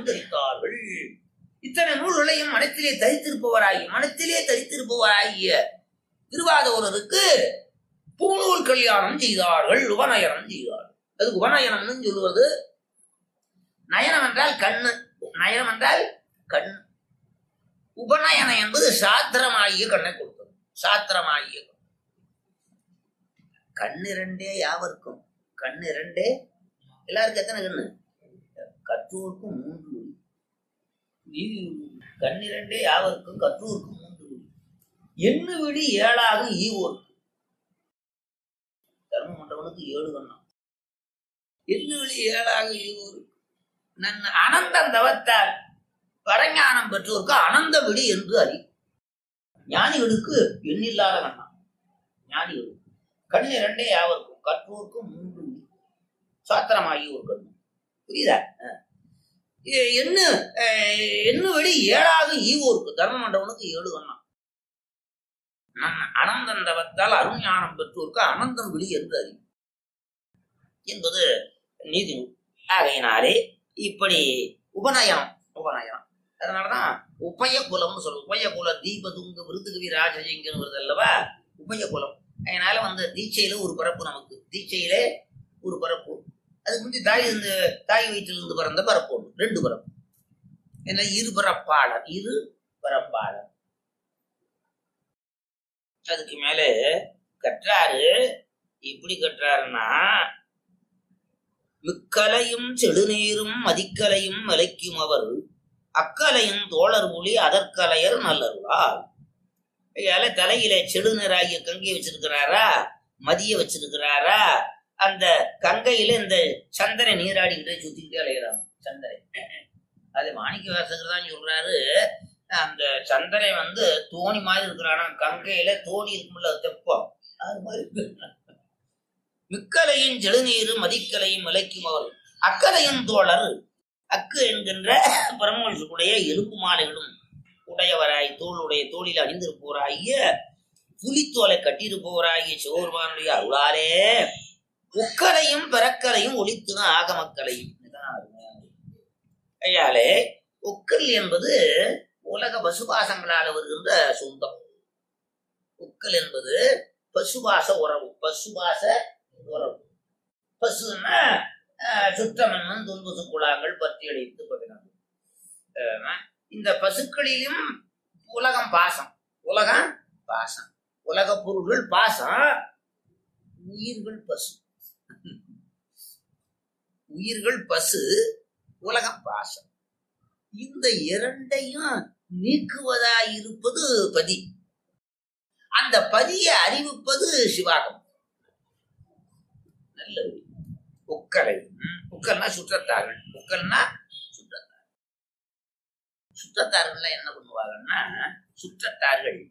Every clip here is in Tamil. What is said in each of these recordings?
தரித்தார்கள் இத்தனை நூல்களையும் மனத்திலே தரித்திருப்பவராகி மனத்திலே தரித்திருப்பவராகிய திருவாதூரருக்கு பூநூல் கல்யாணம் செய்தார்கள் உபநயனம் செய்தார்கள் அதுக்கு உபநயனம்னு சொல்லுவது நயனம் என்றால் கண்ணு நயனம் என்றால் கண் உபநயனம் என்பது சாத்திரமாகிய கண்ணை கொடுத்தது சாத்திரமாகிய கண். கண்ணிரண்டே யாவர்க்கும் கண்ணிரண்டே எல்லாருக்கும் எத்தனை கண்ணு கற்றோருக்கும் மூன்று ஒளி. நீ- கண்ணிரண்டே யாவர்க்கும் கற்றோருக்கும் மூன்று ஒளி. எண்ணு விழி ஏழாகும் ஈவோர்க்கு தர்மம் பண்றவனுக்கு ஏழு கண்ணம் எண்ணு விழி ஏழாகும் ஈவோர்க்கு நன் அனந்தம் தவத்தால் பரஞானம் பெற்றோருக்கு அனந்த விழி என்று அறி ஞானிகளுக்கு எண்ணில்லாத கண்ணம் ஞானிகளுக்கு கண்ணு இரண்டே யாவருக்கும் கற்றோருக்கும் மூன்று விழி. சாத்திரமாகி ஒரு கண்ணு புரியுதா அஹ். எ- எண்ணு அஹ், எண்ணு வெளி ஏழாவது ஈவோருக்கு தர்மம் பண்றவனுக்கு ஏழு கண்ணம் நன் அனந்தன் தவத்தால் அருஞானம் பெற்றோருக்கு அனந்தம் விழி என்று அறி என்பது நீதி நூல். ஆகையினாலே இப்படி உபநயனம் உபநயனம் அதனாலதான் உபய குலம்னு சொல்லுவோம் உபய குலம் தீபதுங்க விருதுகவி ராஜஜிங்கன்னு வருது அல்லவா உபய குலம் அதனால வந்து தீட்சையில ஒரு பிறப்பு நமக்கு தீட்சையிலே ஒரு பிறப்பு அதுக்கு முந்தி தாய் இருந்து தாய் வயிற்றிலிருந்து பிறந்த பிறப்பு ஒன்று ரெண்டு பிறப்பு என்ன இரு பிறப்பாளர் இரு பிறப்பாளர் அதுக்கு மேல கற்றாரு எப்படி கற்றாருன்னா மிக்கலையும் செடுநீரும் மதிக்கலையும் மலைக்கும் அவர் அக்கலையும் தோழர் ஒளி அதற்கலையர் நல்லருளார் ஐயால தலையில செடுநீராகிய கங்கை வச்சிருக்கிறாரா மதிய வச்சிருக்கிறாரா அந்த கங்கையில இந்த சந்திரன் நீராடிக்கிட்டே சுத்திக்கிட்டே அலைகிறாங்க சந்திரன் அது மாணிக்க வாசகர் தான் சொல்றாரு அந்த சந்திரன் வந்து தோணி மாதிரி இருக்கிறானா கங்கையில தோணி இருக்கும்ல தெப்பம் அது மாதிரி இருக்கு. மிக்கலையும் செழுநீரும் மதிக்கலையும் விளைக்கும் அவர் அக்கலையும் தோழர் அக்கு என்கின்ற பிரம்மோஷுடைய எலும்பு மாலைகளும் உடையவராய் தோளுடைய தோளில் அணிந்திருப்பவராகிய புலித்தோலை கட்டியிருப்பவராகிய சிவபெருமானுடைய அருளாலே உக்கரையும் பிறக்கரையும் ஒளித்துன ஆகமக்களையும் இதுதான் அருமையானது. ஐயாலே உக்கல் என்பது உலக பசுபாசங்களால் வருகின்ற சொந்தம் உக்கல் என்பது பசுபாச உறவு பசுபாச உறவு பசுன்னா ஆஹ், சுற்றமன்னும் துன்புசு குழாங்கள் பற்றி அடைத்து பகிர்ந்து இந்த பசுக்களிலும் உலகம் பாசம் உலகம் பாசம் உலக பொருள்கள் பாசம் உயிர்கள் பசு உயிர்கள் பசு உலகம் பாசம் இந்த இரண்டையும் நீக்குவதாயிருப்பது பதி அந்த பதியை அறிவிப்பது சிவாகம் நல்ல வழி. உக்கலை ம், உக்கல்னா சுற்றத்தார்கள் உக்கல்னா சுற்றத்தார் சுற்றத்தார்கள்லாம் என்ன பண்ணுவாங்கன்னா சுற்றத்தார்கள்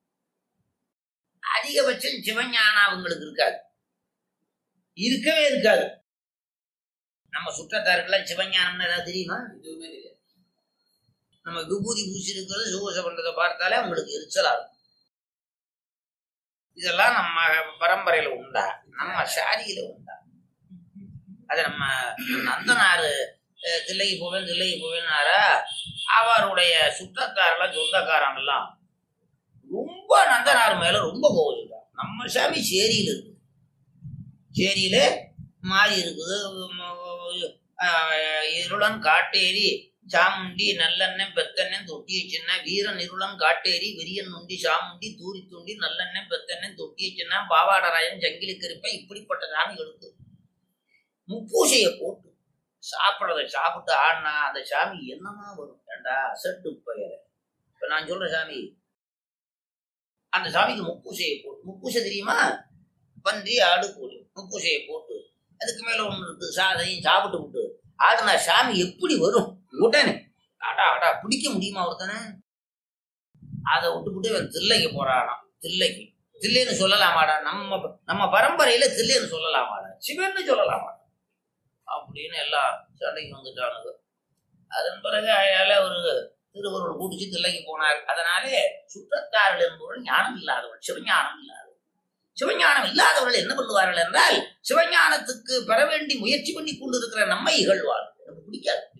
அதிகபட்சம் சிவஞானம் அவங்களுக்கு இருக்காது இருக்கவே இருக்காது நம்ம சுற்றத்தாருக்கெல்லாம் சிவஞானம்னு ஏதாவது தெரியுமா எதுவுமே தெரியாது நம்ம விபூதி பூசி இருக்கிறது சுகச பண்றதை பார்த்தாலே அவங்களுக்கு எரிச்சலா இருக்கும் இதெல்லாம் நம்ம பரம்பரையில உண்டா நம்ம சாதியில உண்டா அது நம்ம நந்தனாரு அஹ், தில்லைக்கு போவேன் தில்லைக்கு போவேன்னாரா அவருடைய சுற்றத்தாரெல்லாம் சொந்தக்காரங்கெல்லாம் ரொம்ப நந்தனார் மேல ரொம்ப கோவிச்சுட்டார் நம்ம சாமி சேரியில இருக்கு சேரியில மாறி இருக்குது ம- ஆஹ் இருளன் காட்டேரி சாமுண்டி நல்லெண்ணெய் பெத்தெண்ணெய் தொட்டியை சின்ன வீரன் இருளன் காட்டேரி வெறியன் நுண்டி சாமுண்டி தூரி துண்டி நல்லெண்ணெய் பெத்தெண்ணெய் தொட்டியை சின்ன பாவாடராயன் ஜங்கிலி கருப்பை இப்படிப்பட்ட சாமிகளுக்கு முப்பூசையை போட்டு சாப்பிட்றத சாப்பிட்டு ஆடினா அந்த சாமி என்னமா வரும் ஏண்டா அசட்டு பெயர் இப்ப நான் சொல்ற சாமி அந்த சாமிக்கு முப்பூசையை போட்டு முப்பூசை தெரியுமா பன்றி ஆடு கோழி முப்பூசையை போட்டு அதுக்கு மேல ஒண்ணு இருக்கு சாதையும் சாப்பிட்டு விட்டு ஆடுனா சாமி எப்படி வரும் உடனே அடா அடா பிடிக்க முடியுமா ஒருத்தனை அதை விட்டுவிட்டு இவன் தில்லைக்கு போறானாம் தில்லைக்கு தில்லைன்னு சொல்லலாமாடா நம்ம நம்ம பரம்பரையில தில்லைன்னு சொல்லலாமாடா சிவன்னு சொல்லலாமாடா அப்படின்னு எல்லாம் சண்டைக்கு வந்துட்டானுங்க அதன் பிறகு அயால ஒரு திருவருள் குடிச்சு தில்லைக்கு போனார் அதனாலே சுற்றத்தார்கள் என்பவர்கள் ஞானம் இல்லாதவர்கள் சிவஞானம் இல்லாதவர்கள் சிவஞானம் இல்லாதவர்கள் என்ன பண்ணுவார்கள் என்றால் சிவஞானத்துக்கு பெற வேண்டி முயற்சி பண்ணி கொண்டிருக்கிற நம்மை இகழ்வார் நமக்கு பிடிக்காது